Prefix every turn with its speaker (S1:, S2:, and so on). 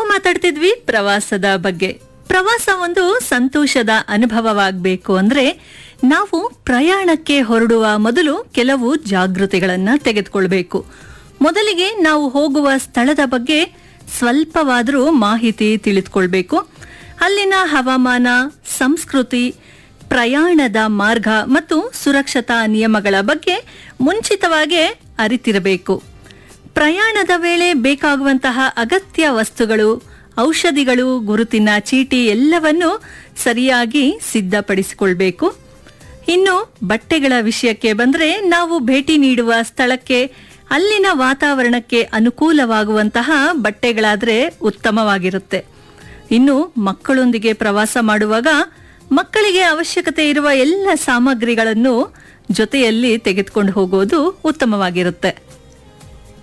S1: ಮಾತಾಡ್ತಿದ್ವಿ ಪ್ರವಾಸದ ಬಗ್ಗೆ ಪ್ರವಾಸ ಒಂದು ಸಂತೋಷದ ಅನುಭವವಾಗಬೇಕು ಅಂದ್ರೆ ನಾವು ಪ್ರಯಾಣಕ್ಕೆ ಹೊರಡುವ ಮೊದಲು ಕೆಲವು ಜಾಗೃತಿಗಳನ್ನ ತೆಗೆದುಕೊಳ್ಬೇಕು ಮೊದಲಿಗೆ ನಾವು ಹೋಗುವ ಸ್ಥಳದ ಬಗ್ಗೆ ಸ್ವಲ್ಪವಾದರೂ ಮಾಹಿತಿ ತಿಳಿದುಕೊಳ್ಬೇಕು ಅಲ್ಲಿನ ಹವಾಮಾನ ಸಂಸ್ಕೃತಿ ಪ್ರಯಾಣದ ಮಾರ್ಗ ಮತ್ತು ಸುರಕ್ಷತಾ ನಿಯಮಗಳ ಬಗ್ಗೆ ಮುಂಚಿತವಾಗೇ ಅರಿತಿರಬೇಕು ಪ್ರಯಾಣದ ವೇಳೆ ಬೇಕಾಗುವಂತಹ ಅಗತ್ಯ ವಸ್ತುಗಳು ಔಷಧಿಗಳು ಗುರುತಿನ ಚೀಟಿ ಎಲ್ಲವನ್ನು ಸರಿಯಾಗಿ ಸಿದ್ಧಪಡಿಸಿಕೊಳ್ಬೇಕು ಇನ್ನು ಬಟ್ಟೆಗಳ ವಿಷಯಕ್ಕೆ ಬಂದ್ರೆ ನಾವು ಭೇಟಿ ನೀಡುವ ಸ್ಥಳಕ್ಕೆ ಅಲ್ಲಿನ ವಾತಾವರಣಕ್ಕೆ ಅನುಕೂಲವಾಗುವಂತಹ ಬಟ್ಟೆಗಳಾದ್ರೆ ಉತ್ತಮವಾಗಿರುತ್ತೆ ಇನ್ನು ಮಕ್ಕಳೊಂದಿಗೆ ಪ್ರವಾಸ ಮಾಡುವಾಗ ಮಕ್ಕಳಿಗೆ ಅವಶ್ಯಕತೆ ಇರುವ ಎಲ್ಲ ಸಾಮಗ್ರಿಗಳನ್ನು ಜೊತೆಯಲ್ಲಿ ತೆಗೆದುಕೊಂಡು ಹೋಗೋದು ಉತ್ತಮವಾಗಿರುತ್ತೆ